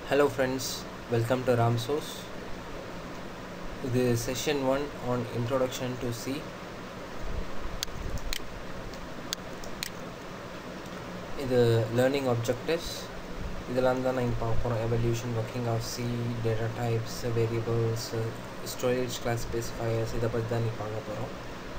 Hello friends, welcome to Ramsos. இது session one on introduction to C இது learning objectives இதெல்லாம் தான் நாங்கள் பார்க்க போகிறோம் evolution working of C data types variables storage class specifiers இதை பற்றி தான் நீங்கள் பார்க்க போகிறோம்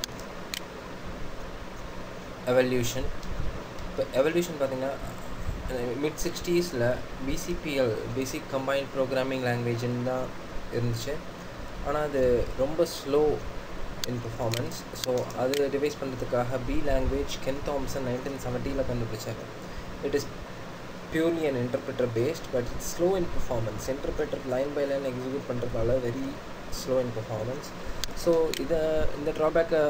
எவல்யூஷன் இப்போ எவல்யூஷன் பார்த்தீங்கன்னா மிட் சிக்ஸ்டீஸில் பிசிபிஎல் பேசிக் கம்பைன்ட் ப்ரோக்ராமிங் லாங்குவேஜ்னு தான் இருந்துச்சு ஆனால் அது ரொம்ப ஸ்லோ இன் பர்ஃபார்மன்ஸ் ஸோ அது டிவைஸ் பண்ணுறதுக்காக B language Ken Thompson nineteen செவன்ட்டியில் கண்டுபிடிச்சாரு it is purely and interpreter based but it's slow in performance interpreter line by line execute பண்ணுறதால very slow in performance so இதை இந்த ட்ராபேக்கை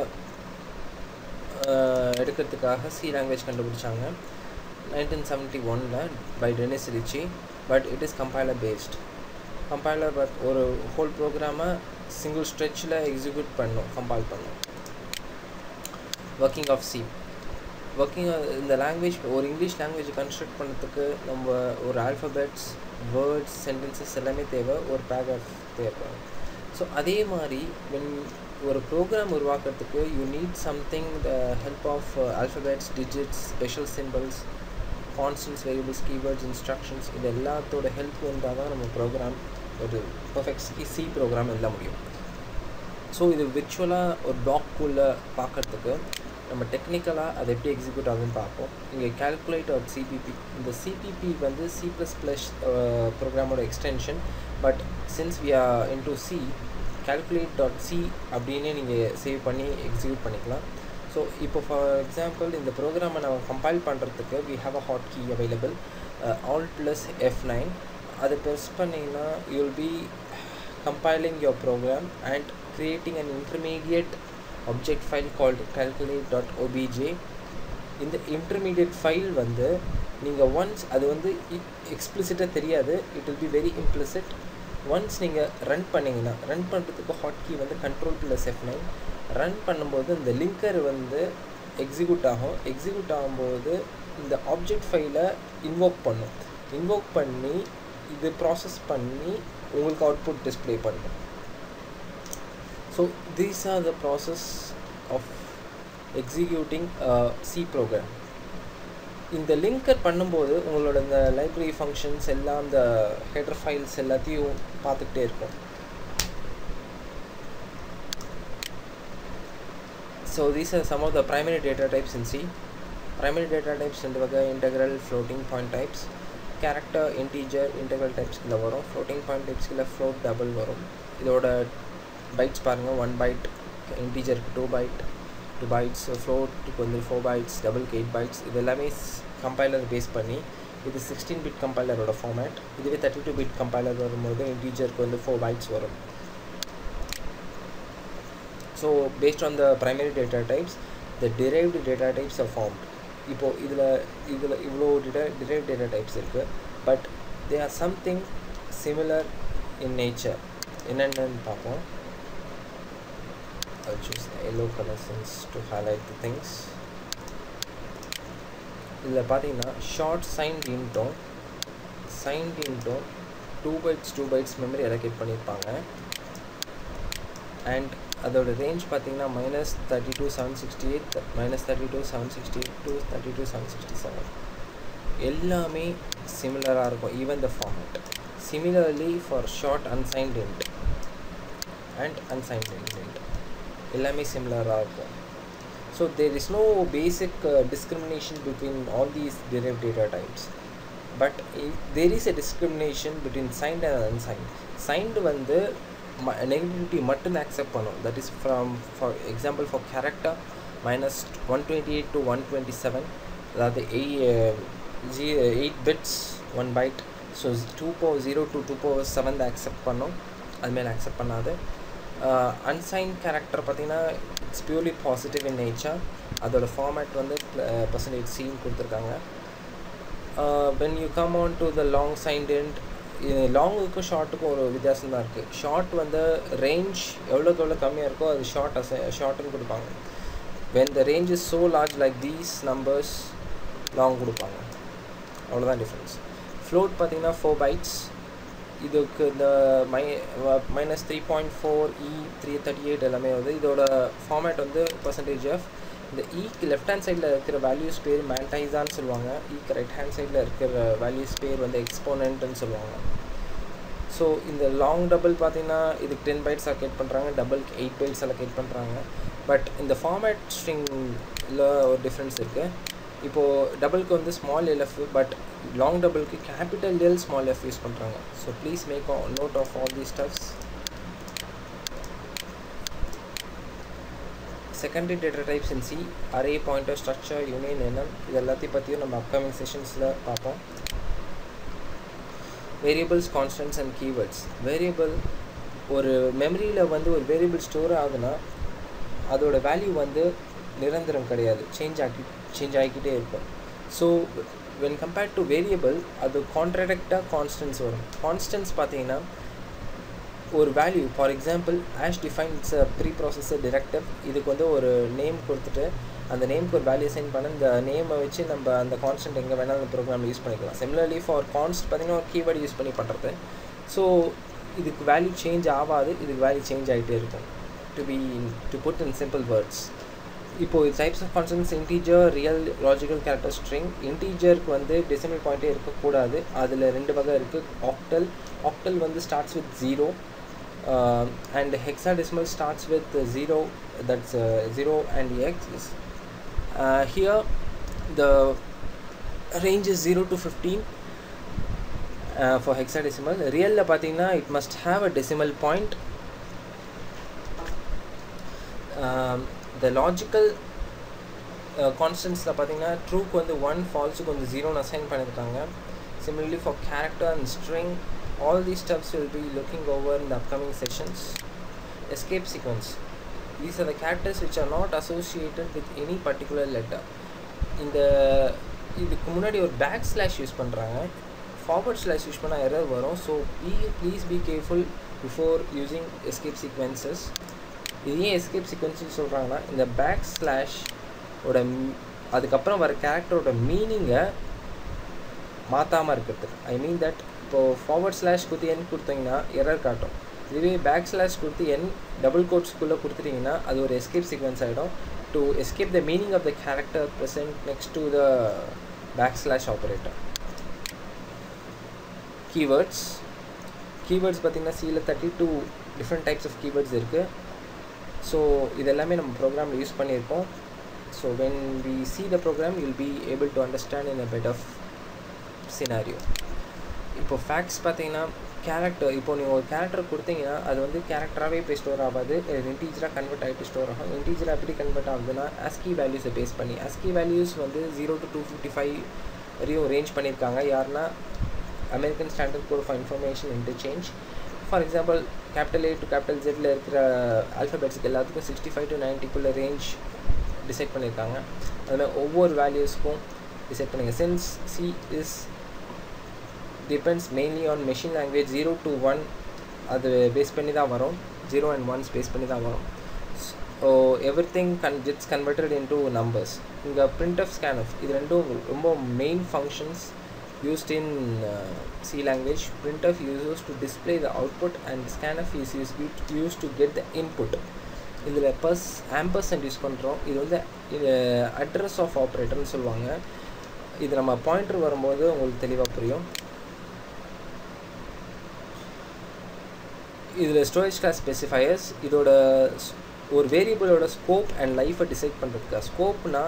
எடுக்கிறதுக்காக C language கண்டுபிடிச்சாங்க நைன்டீன் செவன்ட்டி ஒனில் by Dennis Ritchie but it is compiler paste compiler but ஒரு whole ப்ரோக்ராமை single ஸ்ட்ரெச்சில் எக்ஸிக்யூட் பண்ணும் கம்பைல் பண்ணும் ஒர்க்கிங் ஆஃப் சி ஒர்க்கிங் இந்த லாங்குவேஜ் ஒரு இங்கிலீஷ் லாங்குவேஜ் கன்ஸ்ட்ரக்ட் பண்ணுறதுக்கு நம்ம ஒரு ஆல்ஃபபெட்ஸ் வேர்ட்ஸ் சென்டென்சஸ் எல்லாமே தேவை ஒரு பேராகிராஃப் தேவை ஸோ அதே மாதிரி வென் ஒரு ப்ரோக்ராம் உருவாக்குறதுக்கு you need something the help of alphabets digits special symbols constants variables keywords instructions இது எல்லாத்தோட ஹெல்ப் இருந்தால் தான் நம்ம ப்ரோக்ராம் ஒரு பர்ஃபெக்ட் சி சி ப்ரோக்ராம் எழுத முடியும் ஸோ இது விர்ச்சுவலாக ஒரு பிளாக்குள்ளே பார்க்குறதுக்கு நம்ம டெக்னிக்கலாக அது எப்படி எக்ஸிக்யூட் ஆகுதுன்னு பார்ப்போம் இங்கே கேல்குலேட் ஒரு சிபிபி இந்த சிபிபி வந்து சி ப்ளஸ் ப்ளஸ் ப்ரோக்ராமோட extension but since we are into C calculate dot C அப்படின்னு நீங்கள் சேவ் பண்ணி எக்ஸிக்யூட் பண்ணிக்கலாம் ஸோ இப்போ ஃபார் எக்ஸாம்பிள் இந்த ப்ரோக்ராமை நம்ம கம்பைல் பண்ணுறதுக்கு we have a hot key available alt plus F nine அதை ப்ரெஸ் பண்ணிங்கன்னா you will be compiling your program and creating an intermediate object file called calculate dot OBJ இந்த intermediate file வந்து நீங்கள் once அது வந்து எக்ஸ்பிளிசிட்டாக தெரியாது it will be very implicit once நீங்கள் ரன் பண்ணிங்கன்னா ரன் பண்ணுறதுக்கு ஹாட் கீ வந்து control plus F nine run பண்ணும்போது இந்த லிங்கர் வந்து எக்ஸிக்யூட் ஆகும் எக்ஸிக்யூட் ஆகும்போது இந்த ஆப்ஜெக்ட் ஃபைலை இன்வோக் பண்ணும் இன்வோக் பண்ணி இது ப்ராசஸ் பண்ணி உங்களுக்கு அவுட்புட் டிஸ்பிளே பண்ணும் so these are the process of executing C program இந்த லிங்கர் பண்ணும்போது உங்களோட இந்த லைப்ரரி ஃபங்க்ஷன்ஸ் எல்லாம் இந்த ஹெடர் ஃபைல்ஸ் எல்லாத்தையும் பார்த்துக்கிட்டே இருக்கும் So these are some of the primary data types in C. Primary data types ரெண்டு வகை integral floating point types character integer integral typesக்குள்ள வரும் floating point typesக்குள்ள float double வரும் இதோட bytes பாருங்கள் ஒன் பைட் இன்டீஜருக்கு டூ பைட் டூ பைட்ஸ் ஃப்ளோட்டுக்கு வந்து four bytes டபுள்க்கு எயிட் பைட்ஸ் இது எல்லாமே கம்பைலர் பேஸ் பண்ணி இது சிக்ஸ்டீன் பிட் கம்பைலரோட ஃபார்மேட் இதுவே தேர்ட்டி டூ பிட் கம்பைலர் வரும்போது இன்டீஜருக்கு வந்து ஃபோர் பைட்ஸ் வரும் so based on the primary data types the derived data types are formed இப்போது இதில் இதில் இவ்வளோ டிரை டிரைவ் டேட்டா டைப்ஸ் இருக்குது but they are something similar in nature என்னென்னு பார்ப்போம் I'll choose the yellow color since to highlight the things இதில் பார்த்தீங்கன்னா ஷார்ட் சைன்ட் இன்ட்டோம் சைன்ட் இன்ட்டோம் two bytes two bytes memory allocate பண்ணியிருப்பாங்க அண்ட் அதோட ரேஞ்ச் பார்த்தீங்கன்னா minus thirty two seven sixty eight minus thirty two seven sixty eight to thirty two seven sixty seven எல்லாமே சிமிலராக இருக்கும் even the format similarly for short unsigned int and unsigned int எல்லாமே சிமிலராக இருக்கும் so there is no basic discrimination between all these derive data types but there is a discrimination between signed and unsigned signed வந்து ம negativity மட்டும் accept பண்ணும் that is from for example for character minus one twenty eight to one twenty seven அதாவது எய் ஜி eight bits one byte so two power zero to two power seven accept பண்ணும் அதுமாரி அக்செப்ட் பண்ணாது அன்சைன் கேரக்டர் பார்த்திங்கன்னா it's purely positive in nature அதோட format வந்து பர்சன்டேஜ் சீன் கொடுத்துருக்காங்க when you come on to the long signed int லாங்குக்கும் ஷார்ட்டுக்கும் ஒரு வித்தியாசம் தான் இருக்குது ஷார்ட் வந்து ரேஞ்ச் எவ்வளோக்கு எவ்வளோ கம்மியாக இருக்கோ அது ஷார்ட் அசை ஷார்ட்டுன்னு கொடுப்பாங்க when the range is so large like these numbers long கொடுப்பாங்க அவ்வளோதான் டிஃப்ரென்ஸ் ஃப்ளோட் பார்த்தீங்கன்னா ஃபோர் பைட்ஸ் இதுக்கு இந்த மை minus three point four E three thirty eight எல்லாமே வந்து இதோட ஃபார்மேட் வந்து பர்சன்டேஜ் ஆஃப் இந்த ஈக்கு லெஃப்ட் ஹேண்ட் சைடில் இருக்கிற வேல்யூஸ் பேர் மேண்டைஸான்னு சொல்லுவாங்க ஈக்கு ரைட் ஹேண்ட் சைடில் இருக்கிற வேல்யூஸ் பேர் வந்து எக்ஸ்போனன்ட்னு சொல்லுவாங்க ஸோ இந்த லாங் டபுள் பார்த்தீங்கன்னா இதுக்கு டென் பைட்ஸ் அலோகேட் பண்ணுறாங்க டபுள்க்கு எயிட் பைட்ஸ் அலோகேட் பண்ணுறாங்க பட் இந்த ஃபார்மேட் ஸ்ட்ரிங்கில் ஒரு டிஃப்ரென்ஸ் இருக்குது இப்போது டபுளுக்கு வந்து ஸ்மால் எல்எஃப் பட் லாங் டபுளுக்கு capital L small F use பண்ணுறாங்க so please make note of all the stuffs secondary data types in C array pointer structure union enum இது எல்லாத்தையும் பற்றியும் நம்ம அப்கமிங் செஷன்ஸில் பார்ப்போம் variables constants and keywords variable ஒரு மெமரியில் வந்து ஒரு வேரியபிள் ஸ்டோர் ஆகுதுன்னா அதோட வேல்யூ வந்து நிரந்தரம் கிடையாது சேஞ்ச் ஆகி சேஞ்ச் ஆகிக்கிட்டே இருக்கும் so when compared to variable அது கான்ட்ரடக்டாக கான்ஸ்டன்ஸ் வரும் கான்ஸ்டன்ஸ் பார்த்தீங்கன்னா ஒரு value for example hash defines preprocessor director இதுக்கு வந்து ஒரு நேம் கொடுத்துட்டு அந்த நேம்க்கு ஒரு வேல்யூ சைன் பண்ண இந்த நேமை வச்சு நம்ம அந்த கான்ஸ்டன்ட் எங்கே வேணாலும் அந்த ப்ரோக்ராமில் யூஸ் பண்ணிக்கலாம் சிமிலர்லி ஃபார் கான்ஸ்ட் பார்த்தீங்கன்னா ஒரு கீவேர்டு யூஸ் பண்ணி பண்ணுறது ஸோ இதுக்கு வேல்யூ சேஞ்ச் ஆகாது இதுக்கு வேல்யூ சேஞ்ச் ஆகிட்டே இருக்கும் to be to put in simple words இப்போது types of constants integer real logical character string இன்டீஜருக்கு வந்து டெசிமல் பாயிண்ட்டே இருக்கக்கூடாது அதில் ரெண்டு வகை இருக்குது ஆக்டல் ஆக்டல் வந்து starts with zero and hexadecimal starts with zero that's zero and X here the range is 0 to 15 uh, for hexadecimal ரியலில் பார்த்தீங்கன்னா it must have a decimal point the logical கான்ஸ்டன்ஸில் பார்த்தீங்கன்னா ட்ரூக்கு வந்து ஒன் ஃபால்ஸுக்கு வந்து ஜீரோன்னு assign பண்ணியிருக்காங்க similarly for character and string all the steps will be looking over in the upcoming sessions escape sequence these are the characters which are not associated with any particular letter இந்த இதுக்கு முன்னாடி ஒரு back slash use பண்ணுறாங்க forward slash use பண்ணால் error வரும் so be please be careful before using escape sequences இது ஏன் escape சீக்வன்ஸ்னு சொல்கிறாங்கன்னா இந்த பேக் ஸ்லாஷ் ஓட அதுக்கப்புறம் வர கேரக்டரோட மீனிங்கை மாற்றாமல் இருக்கிறது ஐ மீன் தட் இப்போது ஃபார்வர்ட் ஸ்லாஷ் கொடுத்து என் கொடுத்தீங்கன்னா எரர் காட்டும் இதுவே பேக் ஸ்லாஷ் கொடுத்து என் டபுள் கோட்ஸ்குள்ளே கொடுத்துட்டிங்கன்னா அது ஒரு எஸ்கேப் சீக்வன்ஸ் ஆகிடும் to escape the meaning of the character present next to the back slash operator keywords keywords பார்த்திங்கன்னா சியில் thirty two different types of keywords இருக்குது ஸோ இது எல்லாமே நம்ம ப்ரோக்ராமில் யூஸ் பண்ணியிருக்கோம் so when we see the program will be able to understand in a better scenario இப்போ facts பார்த்தீங்கன்னா கேரக்டர் இப்போ நீங்கள் ஒரு கேரக்டர் கொடுத்தீங்கன்னா அது வந்து கேரக்டராகவே போய் ஸ்டோர் ஆகாது இன்டீஜராக கன்வெர்ட் ஆகிட்டு ஸ்டோர் ஆகும் இன்டீஜராக எப்படி கன்வெர்ட் ஆகுதுன்னா ஆஸ்கி வேல்யூஸை பேஸ் பண்ணி ஆஸ்கி வேல்யூஸ் வந்து zero to two fifty five வரையும் ரேஞ்ச் பண்ணியிருக்காங்க யாருன்னா American standard code for information interchange for example capital A to capital ஜெட்டில் இருக்கிற ஆல்ஃபபெட்ஸுக்கு எல்லாத்துக்கும் சிக்ஸ்டி ஃபைவ் டு நைன்ட்டிக்குள்ளே ரேஞ்ச் டிசைட் பண்ணியிருக்காங்க அதுமாதிரி ஒவ்வொரு வேல்யூஸ்க்கும் டிசைட் பண்ணிங்க since C is depends mainly on machine language zero to one அது பேஸ் பண்ணி தான் வரும் ஜீரோ அண்ட் ஒன்ஸ் பேஸ் பண்ணி தான் வரும் so everything can gets converted into numbers இங்கே பிரிண்ட் ஆஃப் ஸ்கேன் ஆஃப் இது ரெண்டும் ரொம்ப main functions used in uh, C language. Printf uses to display the output and scanf is used, used to get the input. இதில் பஸ் ampersand use பண்ணுறோம் இது வந்து இது அட்ரஸ் ஆஃப் ஆப்ரேட்டர்னு சொல்லுவாங்க இது நம்ம பாயிண்டர் வரும்போது உங்களுக்கு தெளிவாக புரியும் இதில் ஸ்டோரேஜ் கிளாஸ் ஸ்பெசிஃபயர்ஸ் இதோட ஒரு வேரியபிளோட ஸ்கோப் அண்ட் லைஃப்பை டிசைட் பண்ணுறதுக்கு ஸ்கோப்னா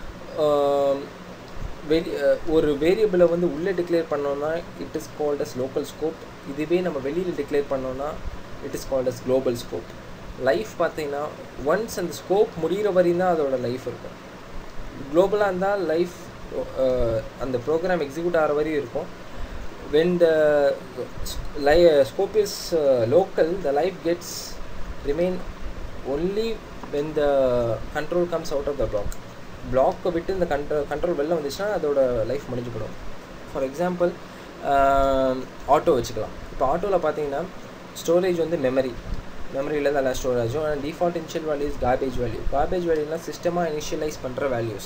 வெளி ஒரு வேரியபிளை வந்து உள்ளே டிக்ளேர் பண்ணோன்னா it is called as local scope இதுவே நம்ம வெளியில் டிக்ளேர் பண்ணோன்னா it is called as global scope life பார்த்தீங்கன்னா ஒன்ஸ் அந்த ஸ்கோப் முடிகிற வரையும் தான் அதோட லைஃப் இருக்கும் குளோபலாக இருந்தால் லைஃப் அந்த ப்ரோக்ராம் எக்ஸிக்யூட் ஆகிற வரையும் இருக்கும் வென் த லை scope is local the life gets remain only when the control comes out of the block பிளாக்கை விட்டு இந்த கண்ட்ரோ கண்ட்ரோல் வெளில வந்துச்சுன்னா அதோட லைஃப் முடிஞ்சு போடும் ஃபார் எக்ஸாம்பிள் ஆட்டோ வச்சுக்கலாம் இப்போ ஆட்டோவில் பார்த்தீங்கன்னா ஸ்டோரேஜ் வந்து மெமரி மெமரியில் தான் எல்லாம் ஸ்டோர் ஆகும் ஆனால் default initial values garbage value garbage வேல்யூனா சிஸ்டமாக இனிஷியலைஸ் பண்ணுற values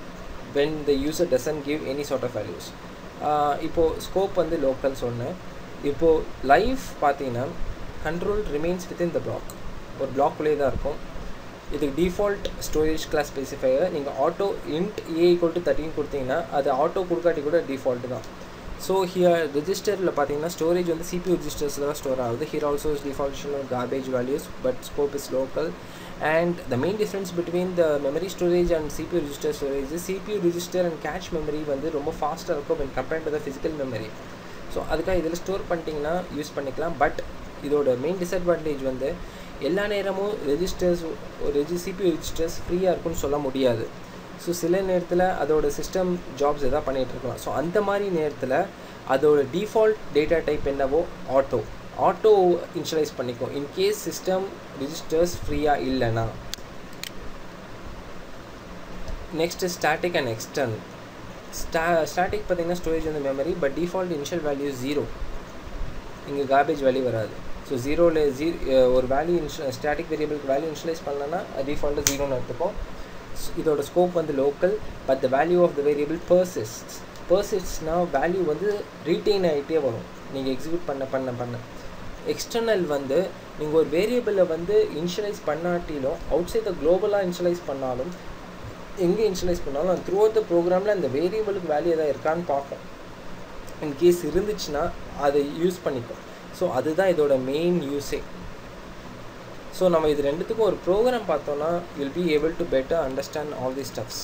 when the user doesn't give any sort of values இப்போது ஸ்கோப் வந்து லோக்கல் சொன்னேன் இப்போது லைஃப் பார்த்தீங்கன்னா control remains within the block ஒரு பிளாக்குள்ளே தான் இருக்கும் இதுக்கு டிஃபால்ட் ஸ்டோரேஜ் கிளாஸ் ஸ்பெசிஃபையர் நீங்கள் auto int A equal to thirteen கொடுத்தீங்கன்னா அது ஆட்டோ கொடுக்காட்டி கூட டிஃபால்ட்டு தான் ஸோ ஹியர் ரிஜிஸ்டரில் பார்த்தீங்கன்னா ஸ்டோரேஜ் வந்து சிபியூ ரிஜிஸ்டர்ஸில் தான் ஸ்டோர் ஆகுது here also is default garbage values but scope is local and the main difference between the memory storage and CPU register storage CPU register and cache memory வந்து ரொம்ப ஃபாஸ்ட்டாக இருக்கும் when compared to the physical memory so அதுக்காக இதில் store பண்ணிட்டீங்கன்னா use பண்ணிக்கலாம் but இதோட main disadvantage வந்து எல்லா நேரமும் ரெஜிஸ்டர்ஸ் ரெஜி சிபியூ ரெஜிஸ்டர்ஸ் ஃப்ரீயாக இருக்கும்னு சொல்ல முடியாது ஸோ சில நேரத்தில் அதோட சிஸ்டம் ஜாப்ஸ் எதாவது பண்ணிகிட்டு இருக்கலாம் ஸோ அந்த மாதிரி நேரத்தில் அதோட டிஃபால்ட் டேட்டா டைப் என்னவோ ஆட்டோ ஆட்டோ இன்ஷியலைஸ் பண்ணிக்கும் இன்கேஸ் சிஸ்டம் ரிஜிஸ்டர்ஸ் ஃப்ரீயாக இல்லைன்னா நெக்ஸ்ட் ஸ்டாட்டிக் அண்ட் எக்ஸ்டர்ன் ஸ்டா ஸ்டாட்டிக் பார்த்தீங்கன்னா ஸ்டோரேஜ் வந்து memory but default initial value zero இங்கே கார்பேஜ் வேல்யூ வராது ஸோ ஜீரோவில் ஜீ ஒரு வேல்யூ இன்ஷ ஸ்டாட்டிக் வேரியபிளுக்கு வேல்யூ இன்ஷியலைஸ் பண்ணலன்னா டிஃபால்ட்டாக ஜீரோன்னு எடுத்துப்போம் இதோட ஸ்கோப் வந்து local but the value of the variable persist பர்சிஸ்ட்னால் வேல்யூ வந்து ரீட்டைன் ஆகிட்டே வரும் நீங்கள் எக்ஸிக்யூட் பண்ண பண்ண பண்ண எக்ஸ்டர்னல் வந்து நீங்கள் ஒரு வேரியபிளை வந்து இன்ஷியலைஸ் பண்ணாட்டிலும் அவுட் சைட் த குளோபலாக இன்ஷியலைஸ் பண்ணாலும் எங்கே இன்ஷியலைஸ் பண்ணாலும் த்ரூ அவுட் த ப்ரோக்ராமில் அந்த வேரியபிளுக்கு வேல்யூ எதாவது இருக்கான்னு பார்ப்போம் இன்கேஸ் இருந்துச்சுன்னா அதை யூஸ் பண்ணிப்போம் ஸோ அதுதான் இதோட மெயின் யூஸே ஸோ நம்ம இது ரெண்டுத்துக்கும் ஒரு ப்ரோக்ராம் பார்த்தோன்னா will be able to better understand all the stuffs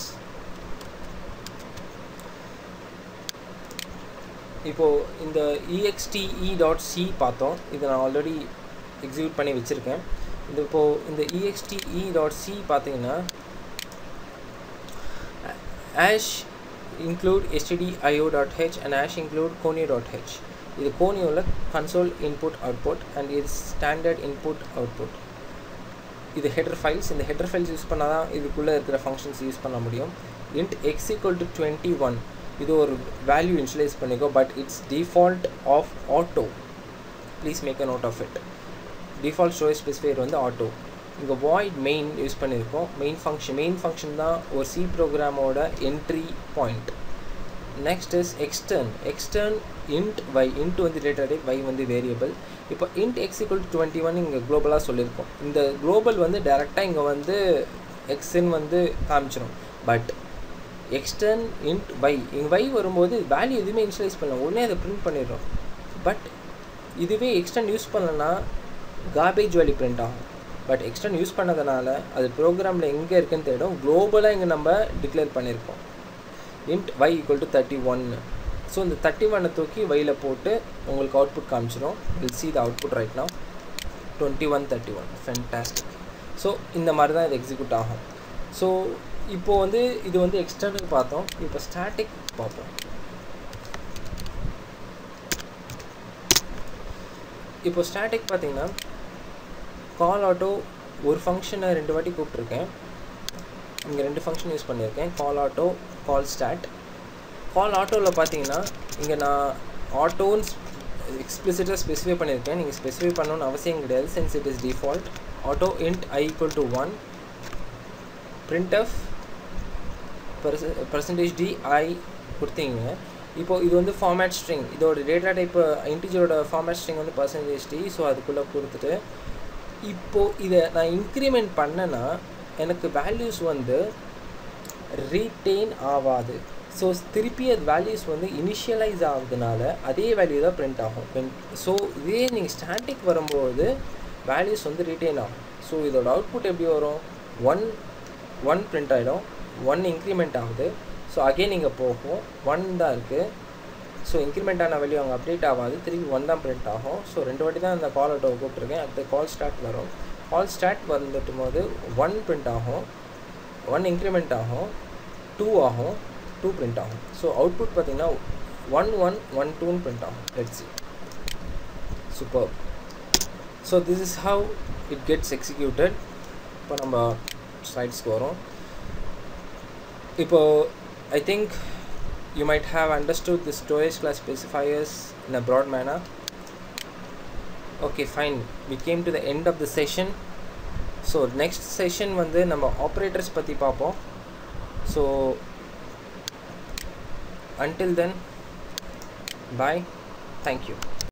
இப்போது இந்த இஎக்ஸ்டிஇ டாட் சி பார்த்தோம் இதை நான் ஆல்ரெடி எக்ஸிக்யூட் பண்ணி வச்சுருக்கேன் இது இப்போது இந்த இஎக்ஸ்டிஇ டாட் சி பார்த்தீங்கன்னா hash include STDIO dot H and hash include conio dot H இது கோனியோவில் கன்சோல் இன்புட் அவுட்புட் அண்ட் இது ஸ்டாண்டர்ட் இன்புட் அவுட்புட் இது ஹெடர் ஃபைல்ஸ் இந்த ஹெடர் ஃபைல்ஸ் யூஸ் பண்ணால் தான் இதுக்குள்ளே இருக்கிற ஃபங்க்ஷன்ஸ் யூஸ் பண்ண முடியும் int X equal to twenty one இது ஒரு வேல்யூ இன்ஷியலைஸ் பண்ணிக்கோ but it's default of auto please make a note of it default storage specifier வந்து ஆட்டோ இங்கே வாய்ட் மெயின் யூஸ் பண்ணியிருக்கோம் மெயின் ஃபங்க்ஷன் மெயின் ஃபங்க்ஷன் தான் ஒரு சி ப்ரோக்ராமோட entry point next is extern extern int Y int வந்து data type Y வந்து variable இப்போ int X equal twenty one இங்கே குளோபலாக சொல்லியிருக்கோம் இந்த குளோபல் வந்து டேரெக்டாக இங்கே வந்து எக்ஸ்ன்னு வந்து காமிச்சிடும் பட் எக்ஸ்டர்ன் இன்ட் வை இங்கே வை வரும்போது வேல்யூ எதுவுமே இன்ஷியலைஸ் பண்ணலாம் உடனே அதை பிரிண்ட் பண்ணிடுறோம் பட் இதுவே எக்ஸ்டன் யூஸ் பண்ணலன்னா கார்பேஜ் வேல்யூ பிரிண்ட் ஆகும் பட் எக்ஸ்டன் யூஸ் பண்ணதுனால அது ப்ரோக்ராமில் எங்கே இருக்குன்னு தேடும் குளோபலாக இங்கே நம்ம டிக்ளேர் பண்ணியிருக்கோம் int y equal to thirty ஒன்னு ஸோ இந்த தேர்ட்டி ஒன்னை தூக்கி வையில் போட்டு உங்களுக்கு அவுட்புட் காமிச்சிடும் will see the output right now twenty one thirty one fantastic so இந்த மாதிரி தான் இது எக்ஸிக்யூட் ஆகும் ஸோ இப்போது வந்து இது வந்து எக்ஸ்டர்னல் பார்த்தோம் இப்போ ஸ்டாட்டிக் பார்ப்போம் இப்போ ஸ்டாட்டிக் பார்த்தீங்கன்னா கால் ஆட்டோ ஒரு ஃபங்க்ஷனை ரெண்டு வாட்டி கூப்பிட்ருக்கேன் இங்கே ரெண்டு ஃபங்க்ஷன் யூஸ் பண்ணியிருக்கேன் கால் ஆட்டோ கால் ஸ்டாட் கால் ஆட்டோவில் பார்த்தீங்கன்னா இங்கே நான் ஆட்டோன்னு எக்ஸ்பிளிசிட்டாக ஸ்பெசிஃபை பண்ணியிருக்கேன் நீங்கள் ஸ்பெசிஃபை பண்ணணும்னு அவசியம் கிடையாது since it is default auto int i equal to one print f percentage d i கொடுத்தீங்க இப்போ இது வந்து ஃபார்மேட் ஸ்ட்ரிங் இதோட டேட்டா டைப்பு இன்டிஜரோட ஃபார்மேட் ஸ்ட்ரிங் வந்து பர்சன்டேஜ் டி ஸோ அதுக்குள்ளே கொடுத்துட்டு இப்போது இதை நான் இன்க்ரிமெண்ட் பண்ணேன்னா எனக்கு வேல்யூஸ் வந்து ரீட்டெயின் ஆகாது ஸோ திருப்பி அது வேல்யூஸ் வந்து இனிஷியலைஸ் ஆகுதுனால அதே வேல்யூ தான் பிரிண்ட் ஆகும் ஸோ இதே நீங்கள் ஸ்டாட்டிக் வரும்போது வேல்யூஸ் வந்து ரீட்டைன் ஆகும் ஸோ இதோட அவுட்புட் எப்படி வரும் ஒன் ஒன் பிரிண்ட் ஆகிடும் ஒன் இன்க்ரிமெண்ட் ஆகுது ஸோ அகெயின் இங்கே போகும் ஒன் தான் இருக்குது ஸோ இன்க்ரிமெண்ட் ஆன வேல்யூ அங்கே அப்டேட் ஆகாது திருப்பி ஒன் தான் பிரிண்ட் ஆகும் ஸோ ரெண்டு வாட்டி தான் அந்த கால் அவுட்டை கூப்பிட்ருக்கேன் அடுத்து கால் ஸ்டார்ட் வரும் கால் ஸ்டார்ட் வந்துட்டும் போது ஒன் பிரிண்ட் ஆகும் ஒன் இன்க்ரிமெண்ட் ஆகும் டூ ஆகும் டூ பிரிண்ட் ஆகும் ஸோ அவுட்புட் பார்த்தீங்கன்னா ஒன் ஒன் ஒன் டூன்னு பிரிண்ட் ஆகும் let's see super so this is how it gets executed இப்போ நம்ம ஸ்லைட்ஸ்க்கு வரோம் இப்போது I think you might have understood the storage class specifiers in a broad manner okay fine we came to the end of the session so next session வந்து நம்ம operators பற்றி பார்ப்போம் so until then bye thank you